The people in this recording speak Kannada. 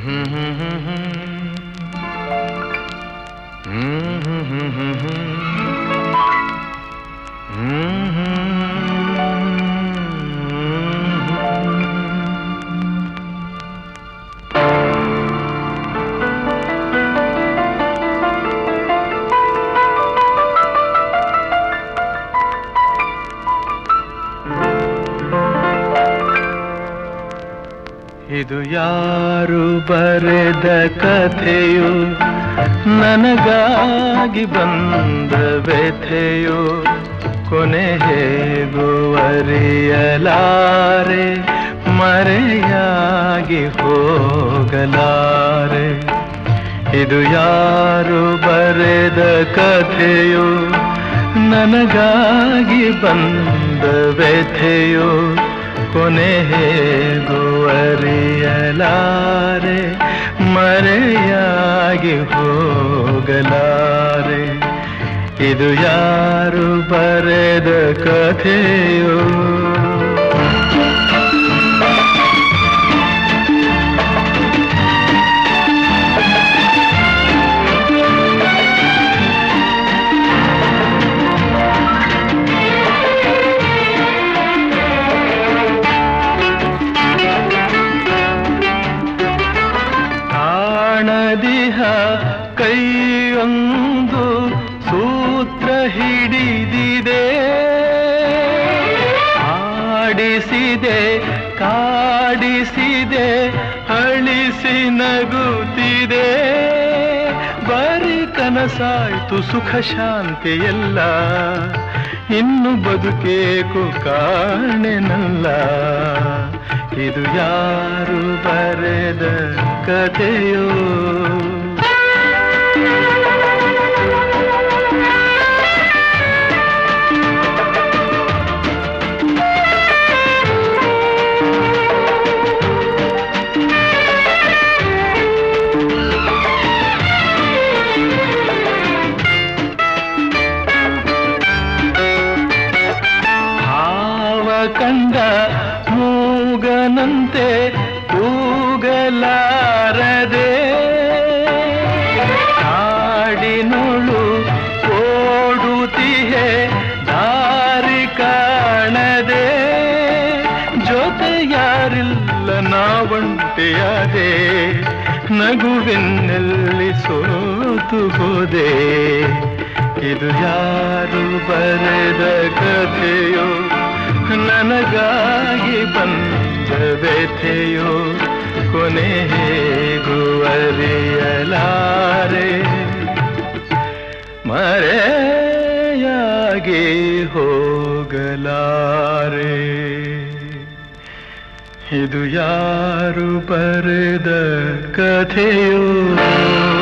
ಇದು ಯಾರು ಬರೆದ ಕಥೆಯು ನನಗಾಗಿ ಬಂದ ವ್ಯಥೆಯು ಕೊನೆ ಹೇಗೂ ಅರಿಯಲಾರೆ ಮರೆಯಾಗಿ ಹೋಗಲಾರೆ ಇದು ಯಾರು ಬರೆದ ಕಥೆಯು ನನಗಾಗಿ ಬಂದ ವ್ಯಥೆಯು ಕೊನೆ ಹೇಗೂ ಅರಿಯಲಾರೆ ಮರೆಯಾಗಿ ಹೋಗಲಾರೆ ಇದು ಯಾರು ಬರೆದ ಕಥೆಯೋ ಕಾಣದಿಹ ಕೈಯೊಂದು ಸೂತ್ರ ಹಿಡಿದಿದೆ ಆಡಿಸಿದೆ ಕಾಡಿಸಿದೆ ಅಳಿಸಿ ನಗುತ್ತಿದೆ ಬರೀ ಕನಸಾಯ್ತು ಸುಖ ಶಾಂತಿ ಎಲ್ಲ ಇನ್ನು ಬದುಕೇಕು ಕಾಣೆನಲ್ಲ ಇದು ಯಾರು ಬರೆದ ಕಥೆಯೋ ಹಾವ ಕಂಡ ಮೂಗನಂತೆ ಕೂಗಲಾರದೆ ಕಾಡಿನೊಳು ಓಡುತ್ತಿಹೆ ದಾರಿ ಕಾಣದೆ ಜೊತೆ ಯಾರಿಲ್ಲ ನಾವಂಟೆಯಾದೆ ನಗುವಿನಲ್ಲಿ ಸೋತು ಹೋದೆ ಇದು ಯಾರು ಬರೆದ ಕಥೆಯೋ ನನಗಾಗಿ ಬಂದ ವ್ಯಥೆಯೋ ಕೊನೆ ಹೇಗೂ ಅರಿಯಲಾರೆ ಮರೆಯಾಗಿ ಹೋಗಲಾರೆ ಇದು ಯಾರು ಬರೆದ ಕಥೆಯೋ